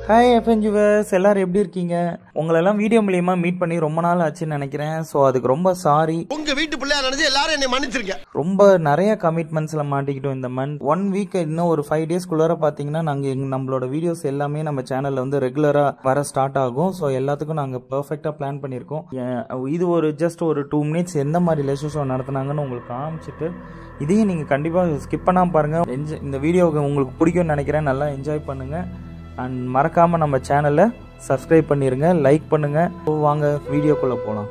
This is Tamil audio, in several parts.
ஹாய் எஃப்என்ஜுவர்ஸ் எல்லாரும் எப்படி இருக்கீங்க உங்களெல்லாம் வீடியோ மூலியமா மீட் பண்ணி ரொம்ப நாள் ஆச்சுன்னு நினைக்கிறேன் ஸோ அதுக்கு ரொம்ப சாரி உங்க வீட்டு பிள்ளையா நினைச்சு எல்லாரும் என்னை மன்னிச்சிருக்கேன் ரொம்ப நிறைய கமிட்மெண்ட்ஸ்ல மாட்டிக்கிட்டோம் இந்த மந்த் ஒன் வீக் இன்னும் ஒரு ஃபைவ் டேஸ்க்குள்ளார பார்த்தீங்கன்னா நாங்கள் எங்க நம்மளோட வீடியோஸ் எல்லாமே நம்ம சேனல்ல வந்து ரெகுலராக வர ஸ்டார்ட் ஆகும் ஸோ எல்லாத்துக்கும் நாங்கள் பெர்ஃபெக்டாக பிளான் பண்ணியிருக்கோம் ஏன், இது ஒரு ஜஸ்ட் ஒரு டூ மினிட்ஸ் எந்த மாதிரி லெஷர் ஷோ நடத்துனாங்கன்னு உங்களுக்கு காமிச்சிட்டு இதையும் நீங்கள் கண்டிப்பாக ஸ்கிப் பண்ணாமல் பாருங்கள் என்ஜாய் இந்த வீடியோவுக்கு உங்களுக்கு பிடிக்கும்னு நினைக்கிறேன் நல்லா என்ஜாய் பண்ணுங்கள் அண்ட் மறக்காமல் நம்ம சேனலை சப்ஸ்கிரைப் பண்ணிடுங்க லைக் பண்ணுங்கள் வாங்க வீடியோக்குள்ளே போகலாம்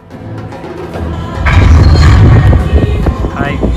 hi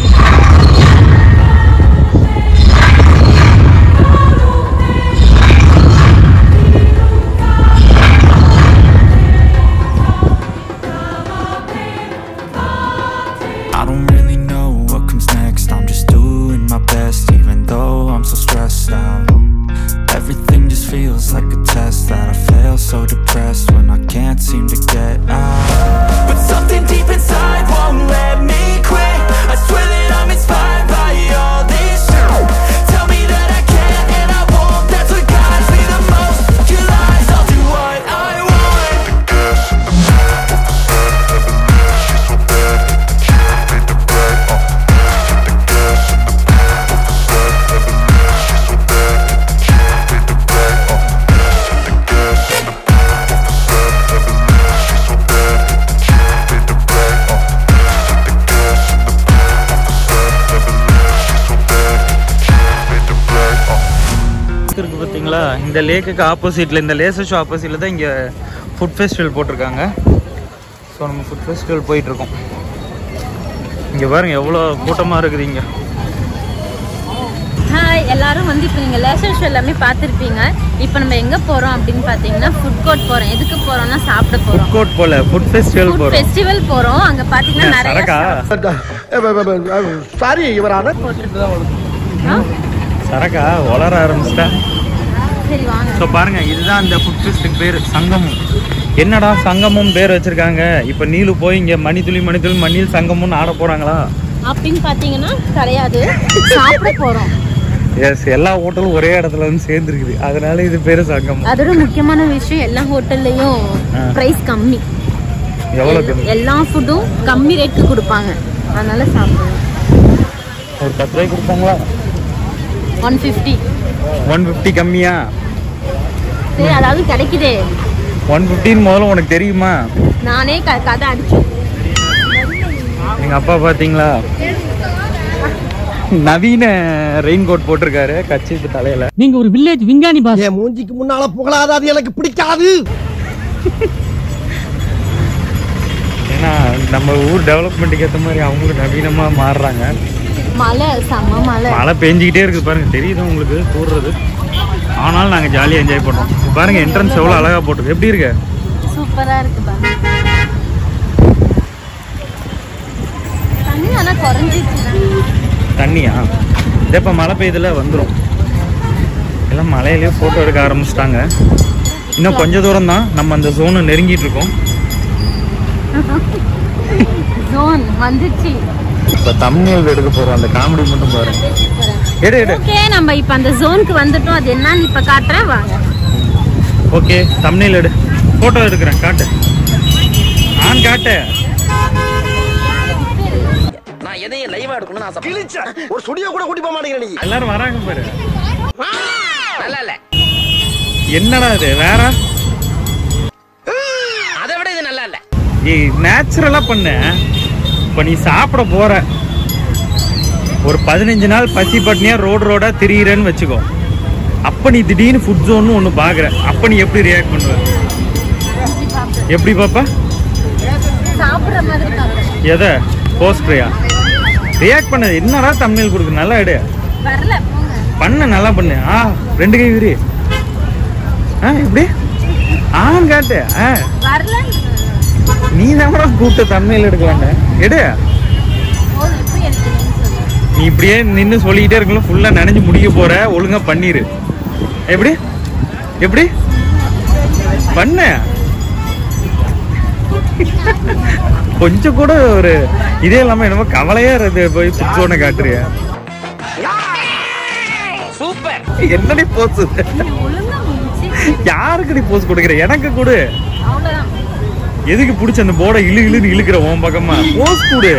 I don't really know what comes next. I'm just doing my best, even though I'm so stressed out. Everything just feels like a test that I fail. So depressed when I can't seem to get out. But something deep inside won't let me quit. I swear that I'm inspired by all this shit. Tell me that I can and I won't. That's what guides me the most. Your lies, I'll do what I want. இருக்கு பார்த்தீங்களா இந்த லேக்குக்கு ஆப்போசிட்டில் இந்த லேசர் ஷோ ஆப்போசிட்டில் தான் இங்கே ஃபுட் ஃபெஸ்டிவல் போட்டிருக்காங்க ஸோ நம்ம ஃபுட் ஃபெஸ்டிவல் போயிட்டுருக்கோம் இங்கே பாருங்க எவ்வளோ கூட்டமாக இருக்குது இங்கே ஹாய் எல்லாரும் வந்து இப்போ நீங்கள் லேசர் ஷோ எல்லாமே பார்த்துருப்பீங்க இப்போ நம்ம எங்கே போகிறோம் அப்படின்னு பார்த்தீங்கன்னா ஃபுட் கோர்ட் போகிறோம் எதுக்கு போகிறோம்னா சாப்பிட ஃபுட் போகிறோம் கோர்ட் போல ஃபுட் ஃபெஸ்டிவல் ஃபுட் போகிறோம் ஃபெஸ்டிவல் போகிறோம் அங்கே பார்த்தீங்கன்னா நிறைய சரக்கா சாரி இவரான ஆ? சரக்கா வளர ஆரம்பிச்சிட்டா சரி வாங்க ஸோ பாருங்க இதுதான் இந்த ஃபுட் ஃபெஸ்ட்டுக்கு பேர் சங்கமம் என்னடா சங்கமம் பேர் வச்சிருக்காங்க இப்போ நீலு போய் இங்கே மணித்துளி மணித்துளி மண்ணில் சங்கமம்னு ஆட போகிறாங்களா அப்படின்னு பார்த்தீங்கன்னா கிடையாது சாப்பிட போகிறோம் எஸ் எல்லா ஹோட்டலும் ஒரே இடத்துல வந்து சேர்ந்துருக்குது அதனால இது பேர் சங்கமம் அதோட முக்கியமான விஷயம் எல்லா ஹோட்டல்லையும் ஆ. ப்ரைஸ் கம்மி எவ்வளோ கம்மி எல்லா ஃபுட்டும் கம்மி ரேட்டுக்கு கொடுப்பாங்க அதனால சாப்பிடுவோம் ஒரு பத்து ரூபாய்க்கு கொடுப்பாங்களா ஒன் ஃபிஃப்டி ஒன் ஃபிஃப்டி கம்மியா சரி அதாவது கிடைக்குதே ஒன் ஃபிஃப்டின்னு முதல்ல உனக்கு தெரியுமா நானே க கதை அடிச்சோம் எங்கள் அப்பா பார்த்தீங்களா நவீன ரெயின் கோட் போட்டிருக்காரு கட்சிக்கு தலையில நீங்க ஒரு வில்லேஜ் விஞ்ஞானி பாஸ் என் மூஞ்சிக்கு முன்னால புகழாத அது எனக்கு பிடிக்காது ஏன்னா நம்ம ஊர் டெவலப்மெண்ட்டுக்கு ஏற்ற மாதிரி அவங்களும் நவீனமாக மாறுறாங்க மலை செம்ம மலை மழை பெஞ்சிக்கிட்டே இருக்கு பாருங்க தெரியுது உங்களுக்கு கூடுறது ஆனாலும் நாங்கள் ஜாலியாக என்ஜாய் பண்ணுறோம் பாருங்க என்ட்ரன்ஸ் எவ்வளோ அழகாக போட்டிருக்கு எப்படி இருக்கு சூப்பரா இருக்கு பாருங்க தண்ணி ஆனா குறைஞ்சிச்சு தண்ணியா இதே இப்போ மழை பெய்யுதுல வந்துடும் எல்லாம் மலையிலேயே ஃபோட்டோ எடுக்க ஆரம்பிச்சிட்டாங்க இன்னும் கொஞ்ச தூரம் தான் நம்ம அந்த ஜோனு நெருங்கிட்டு இருக்கோம் ஜோன் வந்துச்சு இப்போ தமிழ் எடுக்க போகிறோம் அந்த காமெடி மட்டும் பாருங்க எடு எடு ஓகே நம்ம இப்ப அந்த ஜோனுக்கு வந்துட்டோம் அது என்னன்னு இப்ப காட்டுறேன் வாங்க ஓகே தமிழில் எடு ஃபோட்டோ எடுக்கிறேன் காட்டு நான் காட்டு நான் எதையும் லைவா எடுக்கணும்னு ஆசை கிழிச்ச ஒரு சுடியோ கூட கூட்டி போக மாட்டேங்கிற நீ எல்லாரும் வராங்க பாரு நல்லா இல்ல என்னடா இது வேற அதை விட இது நல்லா இல்ல ஏய் நேச்சுரலாக பண்ண இப்போ நீ சாப்பிட போற ஒரு பதினஞ்சு நாள் பசி பட்னியா ரோடு ரோடா திரியிறேன்னு வச்சுக்கோ அப்போ நீ திடீர்னு ஃபுட் ஜோன்னு ஒன்று பார்க்குற அப்போ நீ எப்படி ரியாக்ட் பண்ணுவ எப்படி பாப்பா சாப்பிடுற மாதிரி காட்டுறேன் எதை போஸ்ட்ரியா ரியாக்ட் பண்ண என்னடா தமிழ் கொடுக்கு நல்லா எடு வரல போங்க பண்ண நல்லா பண்ணு ஆ ரெண்டு கை விரி ஆ எப்படி ஆ காட்டு ஆ வரல நீ தான் கூப்பிட்டு தமிழ் எடுக்கலாண்ட எடு போதும் எப்படி எடுக்கணும்னு சொல்லு நீ இப்படியே நின்று சொல்லிக்கிட்டே இருக்கலாம் ஃபுல்லாக நினைஞ்சு முடிக்க போற ஒழுங்கா பண்ணிரு எப்படி எப்படி பண்ண கொஞ்சம் கூட ஒரு இதே இல்லாம என்னமோ கவலையா இருக்கு போய் சுத்தோன காட்டுறிய சூப்பர் என்னடி போச்சு ஒழுங்கா முடிச்சு யாருக்கு நீ போஸ் கொடுக்குற எனக்கு கொடு அவ்வளவுதான் எதுக்கு பிடிச்ச அந்த போர்டை இழு இழுன்னு இழுக்கிற உன் பக்கமா போஸ் கொடு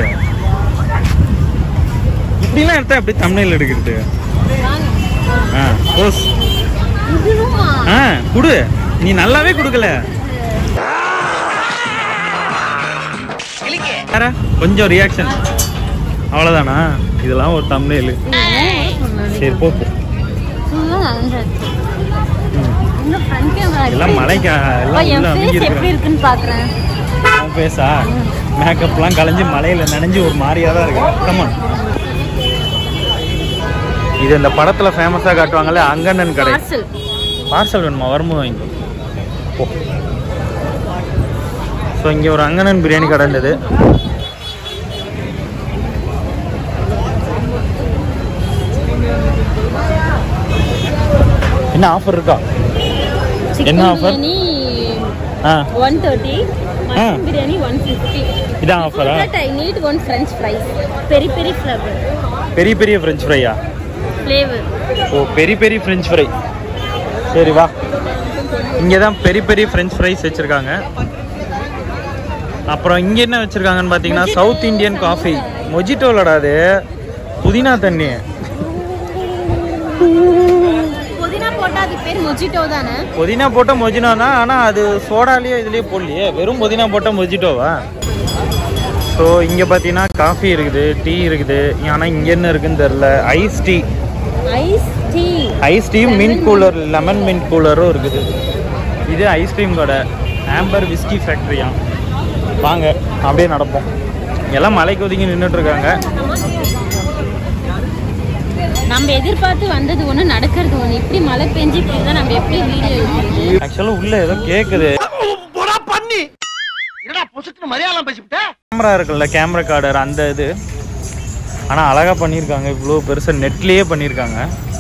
இப்படிலாம் எடுத்தா எப்படி தமிழில் எடுக்கிறது வாங்க ஆ போஸ் இதுவுமா ஆ குடு நீ நல்லாவே கொடுக்கல வேற கொஞ்சம் ரியாக்ஷன் அவ்வளோதானா இதெல்லாம் ஒரு தமிழ் சரி போ போ. இன்னும் ஃப்ரண்ட் கேமரா எல்லாம் மலைக்கு எல்லாம் என் உள்ள அமைதி ஃபேஸ் எப்படி இருக்கிறான் இருக்குன்னு பாக்குறேன் அவன் பேசா மேக்கப்லாம் கலைஞ்சு மலையில நனைஞ்சு ஒரு மாதிரியா தான் இருக்கு கமான் இது இந்த படத்துல ஃபேமஸா காட்டுவாங்கல்ல அங்கண்ணன் கடை பார்சல் பார்சல் வேணுமா வரும்போது வாங்கிக்கோ போ ஸோ இங்கே ஒரு அங்கனன் பிரியாணி கடை இருந்தது என்ன ஆஃபர் இருக்கா என்ன offer? பிரியாணி ஆ ஒன் தேர்ட்டி ஆ. மட்டன் பிரியாணி ஒன் ஃபிஃப்டி இதான் ஆஃபரா I need one French fries peri peri flower பெரிய பெரிய ஃப்ரெஞ்ச் ஃப்ரையா ஃப்ளேவர் ஓ பெரிய பெரிய ஃப்ரெஞ்ச் ஃப்ரை சரி வா இங்கே தான் பெரிய பெரிய ஃப்ரெஞ்ச் ஃப்ரைஸ் வச்சுருக்காங்க அப்புறம் இங்கே என்ன வச்சுருக்காங்கன்னு பார்த்தீங்கன்னா சவுத் இந்தியன் காஃபி மொஜிட்டோலடா அது புதினா தண்ணி புதினா போட்டா அதுக்கு பேர் மொஜிட்டோ தானே புதினா போட்ட மொஜினோ தான் ஆனால் அது சோடாலேயே இதுலேயே போடலையே வெறும் புதினா போட்ட மொஜிட்டோவா ஸோ இங்கே பார்த்தீங்கன்னா காஃபி இருக்குது டீ இருக்குது ஆனால் இங்கே என்ன இருக்குன்னு தெரில ice tea ice tea ice tea mint cooler lemon mint கூலரும் இருக்குது இது ஐஸ்கிரீம் கடை ஆம்பர் விஸ்கி ஃபேக்ட்ரியா வாங்க அப்படியே நடப்போம் எல்லாம் மலைக்கு ஒதுங்கி நின்றுட்டு இருக்காங்க நம்ம எதிர்பார்த்து வந்தது ஒண்ணு நடக்கிறது ஒண்ணு இப்படி மழை பெஞ்சு இப்படி இருந்தா நம்ம எப்படி வீடியோ எடுக்கிறது ஆக்சுவலாக உள்ள ஏதோ கேட்குது போடா பண்ணி என்னடா பொசுக்குன்னு மலையாளம் பேசிவிட்ட கேமரா இருக்குல்ல கேமரா கார்டர் அந்த இது ஆனால் அழகாக பண்ணியிருக்காங்க இவ்வளோ பெருசாக நெட்லேயே பண்ணியிருக்காங்க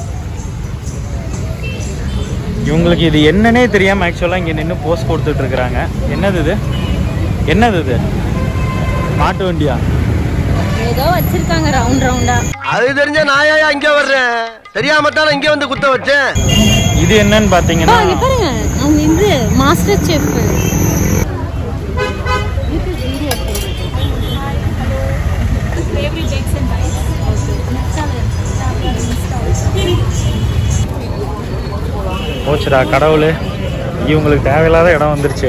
இவங்களுக்கு இது என்னன்னே தெரியாமல் ஆக்சுவலாக இங்கே நின்று போஸ்ட் கொடுத்துட்டு இருக்கிறாங்க என்னது இது என்னது இது மாட்டு வண்டியா ஏதோ வச்சிருக்காங்க ரவுண்ட் ரவுண்டா அது தெரிஞ்ச நாயா இங்க வர்றேன் தெரியாம தானே இங்க வந்து குத்த வச்சேன் இது என்னன்னு பார்த்தீங்கன்னா இங்க பாருங்க அவங்க இது மாஸ்டர் செஃப் போச்சுடா கடவுள் இவங்களுக்கு தேவையில்லாத இடம் வந்துருச்சு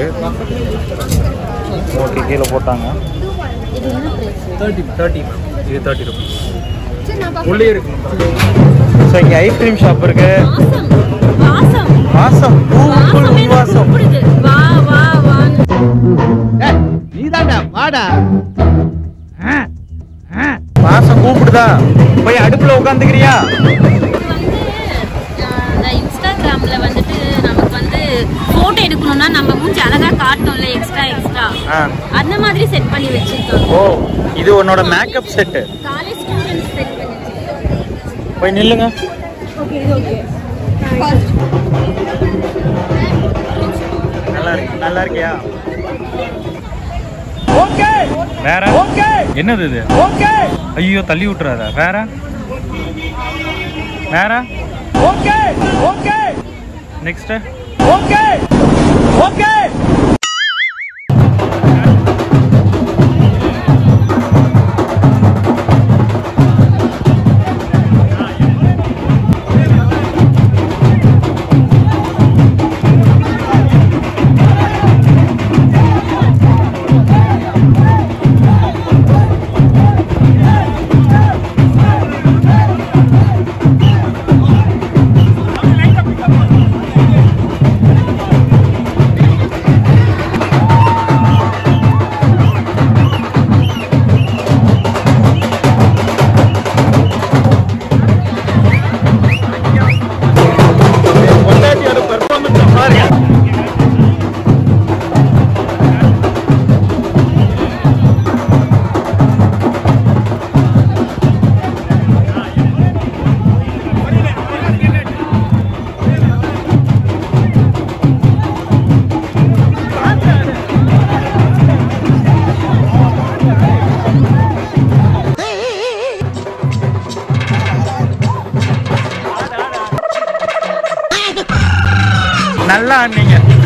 ஓகே கீழே போட்டாங்க இது என்ன பிரைஸ் தேர்ட்டி தேர்ட்டி இது தேர்ட்டி ருபீஸ் உள்ளே இருக்கு ஸோ இங்கே ஐஸ்கிரீம் ஷாப் இருக்கு வாசம் வாசம் வாசம் பூவுக்குள் வாசம் என்ன வாசம் கூப்பிடுது வா வா வான்னு நீதாண்டா வாடா வாசம் கூப்பிடுதா போய் அடுப்புல உட்காந்துக்கிறியா இது வந்து ஆஹ், இந்த இன்ஸ்டாகிராம்ல வந்துட்டு நமக்கு வந்து போட்டோ எடுக்கணும்னா நம்ம மூஞ்சி அழகா காட்டணும்ல எக்ஸ்ட்ரா எக்ஸ்ட்ரா ஆ அந்த மாதிரி செட் பண்ணி வச்சிருக்காங்க ஓ இது உன்னோட makeup set college students set பண்ணி வச்சிருக்காங்க போய் நில்லுங்க ஓகே இது ஓகே நல்லா இருக்கு நல்லா இருக்கியா வேற என்னது இது ஐயோ தள்ளி விட்டுறாத வேற வேற நெக்ஸ்ட் நல்லா ஆனீங்க